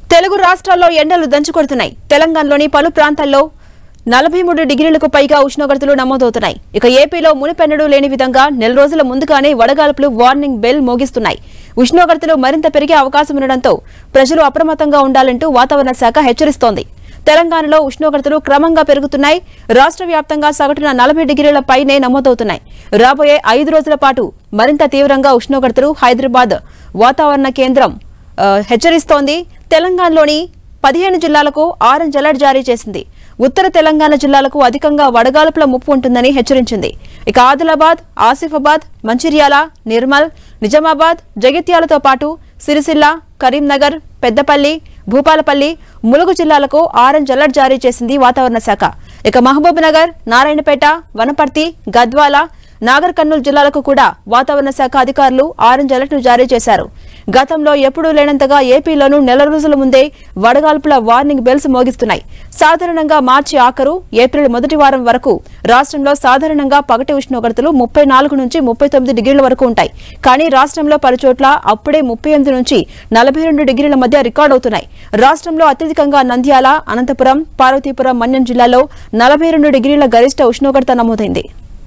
తెలుగు రాష్ట్రాల్లో ఎండలు దంచుకొడుతున్నాయి తెలంగాణలోని పలు ప్రాంతాల్లో నలభై మూడు డిగ్రీలకు పైగా ఉష్ణోగ్రతలు నమోదవుతున్నాయి ఇక ఏపీలో మునిపెన్నడూ లేని విధంగా నెల రోజుల ముందుగానే వడగాల్పులు వార్నింగ్ బెల్ మోగిస్తున్నాయి ఉష్ణోగ్రతలు మరింత పెరిగే అవకాశం ఉండడంతో ప్రజలు అప్రమత్తంగా ఉండాలంటూ వాతావరణ శాఖ హెచ్చరిస్తోంది తెలంగాణలో ఉష్ణోగ్రతలు క్రమంగా పెరుగుతున్నాయి రాష్ట్ర వ్యాప్తంగా సగటున నలభై డిగ్రీల పైనే నమోదవుతున్నాయి రాబోయే ఐదు రోజుల పాటు మరింత తీవ్రంగా ఉష్ణోగ్రతలు హైదరాబాద్ వాతావరణ కేంద్రం ఆ, హెచ్చరిస్తోంది తెలంగాణలోని పదిహేను జిల్లాలకు ఆరెంజ్ అలర్ట్ జారీ చేసింది ఉత్తర తెలంగాణ జిల్లాలకు అధికంగా వడగాల్పుల ముప్పు ఉంటుందని హెచ్చరించింది ఇక ఆదిలాబాద్ ఆసిఫాబాద్ మంచిర్యాల నిర్మల్ నిజామాబాద్ జగిత్యాలతో పాటు సిరిసిల్ల కరీంనగర్ పెద్దపల్లి భూపాలపల్లి ములుగు జిల్లాలకు ఆరెంజ్ అలర్ట్ జారీ చేసింది వాతావరణ శాఖ ఇక మహబూబ్ నగర్ నారాయణపేట వనపర్తి గద్వాల నాగర్ కర్నూలు జిల్లాలకు కూడా వాతావరణ శాఖ అధికారులు ఆరెంజ్ అలర్ట్ ను జారీ చేశారు గతంలో ఎప్పుడూ లేనంతగా ఏపీలోనూ నెల రోజుల ముందే వడగాల్పుల వార్నింగ్ బెల్స్ మోగిస్తున్నాయి సాధారణంగా మార్చి ఆఖరు ఏప్రిల్ మొదటి వారం వరకు రాష్ట్రంలో సాధారణంగా పగటి ఉష్ణోగ్రతలు ముప్పై నాలుగు నుంచి ముప్పై తొమ్మిది డిగ్రీల వరకు ఉంటాయి కానీ రాష్ట్రంలో పలుచోట్ల అప్పుడే ముప్పై ఎనిమిది నుంచి నలభై రెండు డిగ్రీల మధ్య రికార్డు అవుతున్నాయి రాష్ట్రంలో అత్యధికంగా నంద్యాల అనంతపురం పార్వతీపురం మన్యం జిల్లాలో నలభై రెండు డిగ్రీల గరిష్ట ఉష్ణోగ్రత నమోదైంది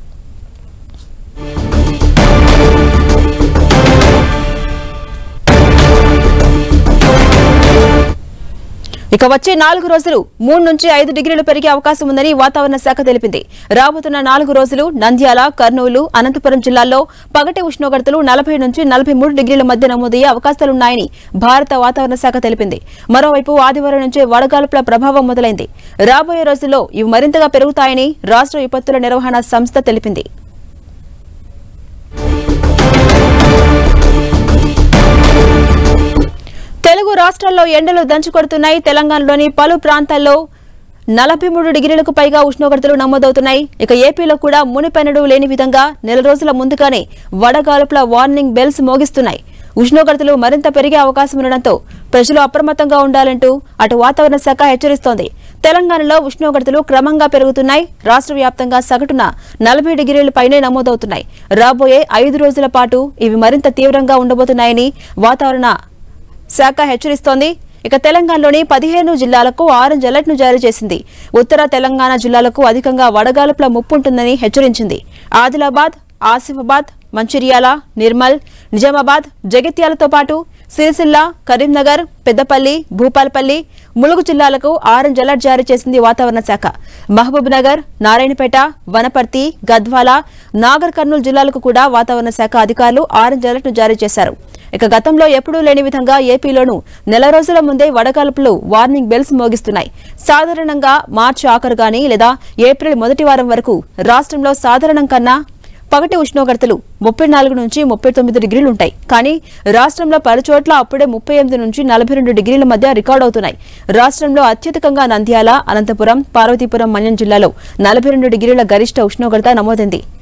ఇక వచ్చే నాలుగు రోజులు మూడు నుంచి ఐదు డిగ్రీలు పెరిగే అవకాశం ఉందని వాతావరణ శాఖ తెలిపింది రాబోతున్న నాలుగు రోజులు నంద్యాల కర్నూలు అనంతపురం జిల్లాల్లో పగటి ఉష్ణోగ్రతలు నలభై నుంచి నలభై మూడు డిగ్రీల మధ్య నమోదయ్యే అవకాశాలున్నాయని భారత వాతావరణ శాఖ తెలిపింది మరోవైపు ఆదివారం నుంచే వడగాల్పుల ప్రభావం మొదలైంది రాబోయే రోజుల్లో ఇవి మరింతగా పెరుగుతాయని రాష్ట్ర విపత్తుల నిర్వహణ సంస్థ తెలిపింది తెలుగు రాష్ట్రాల్లో ఎండలు దంచుకొడుతున్నాయి తెలంగాణలోని పలు ప్రాంతాల్లో నలభై మూడు డిగ్రీలకు పైగా ఉష్ణోగ్రతలు నమోదవుతున్నాయి ఇక ఏపీలో కూడా మునిపెన్నడూ లేని విధంగా నెల రోజుల ముందుగానే వడగాలుపుల వార్నింగ్ బెల్స్ మోగిస్తున్నాయి ఉష్ణోగ్రతలు మరింత పెరిగే అవకాశం ఉండడంతో ప్రజలు అప్రమత్తంగా ఉండాలంటూ అటు వాతావరణ శాఖ హెచ్చరిస్తోంది తెలంగాణలో ఉష్ణోగ్రతలు క్రమంగా పెరుగుతున్నాయి రాష్ట్ర వ్యాప్తంగా సగటున నలభై డిగ్రీల పైనే నమోదవుతున్నాయి రాబోయే ఐదు రోజుల పాటు ఇవి మరింత తీవ్రంగా ఉండబోతున్నాయని వాతావరణ శాఖ హెచ్చరిస్తోంది ఇక తెలంగాణలోని పదిహేను జిల్లాలకు ఆరెంజ్ అలర్ట్ ను జారీ చేసింది ఉత్తర తెలంగాణ జిల్లాలకు అధికంగా వడగాలుపుల ముప్పు ఉంటుందని హెచ్చరించింది ఆదిలాబాద్ ఆసిఫాబాద్ మంచిర్యాల నిర్మల్ నిజామాబాద్ జగిత్యాలతో పాటు సిరిసిల్ల కరీంనగర్ పెద్దపల్లి భూపాలపల్లి ములుగు జిల్లాలకు ఆరెంజ్ అలర్ట్ జారీ చేసింది వాతావరణ శాఖ మహబూబ్ నగర్ నారాయణపేట వనపర్తి గద్వాల నాగర్ కర్నూలు జిల్లాలకు కూడా వాతావరణ శాఖ అధికారులు ఆరెంజ్ అలర్ట్ ను జారీ చేశారు ఇక గతంలో ఎప్పుడూ లేని విధంగా ఏపీలోనూ నెల రోజుల ముందే వడగాల్పులు వార్నింగ్ బెల్స్ మోగిస్తున్నాయి సాధారణంగా మార్చి ఆఖరు గానీ లేదా ఏప్రిల్ మొదటి వారం వరకు రాష్ట్రంలో సాధారణం కన్నా పగటి ఉష్ణోగ్రతలు ముప్పై నాలుగు నుంచి ముప్పై తొమ్మిది డిగ్రీలు ఉంటాయి కానీ రాష్ట్రంలో పలుచోట్ల అప్పుడే ముప్పై ఎనిమిది నుంచి నలభై రెండు డిగ్రీల మధ్య రికార్డు అవుతున్నాయి రాష్ట్రంలో అత్యధికంగా నంద్యాల అనంతపురం పార్వతీపురం మన్యం జిల్లాలో నలభై రెండు డిగ్రీల గరిష్ట ఉష్ణోగ్రత నమోదైంది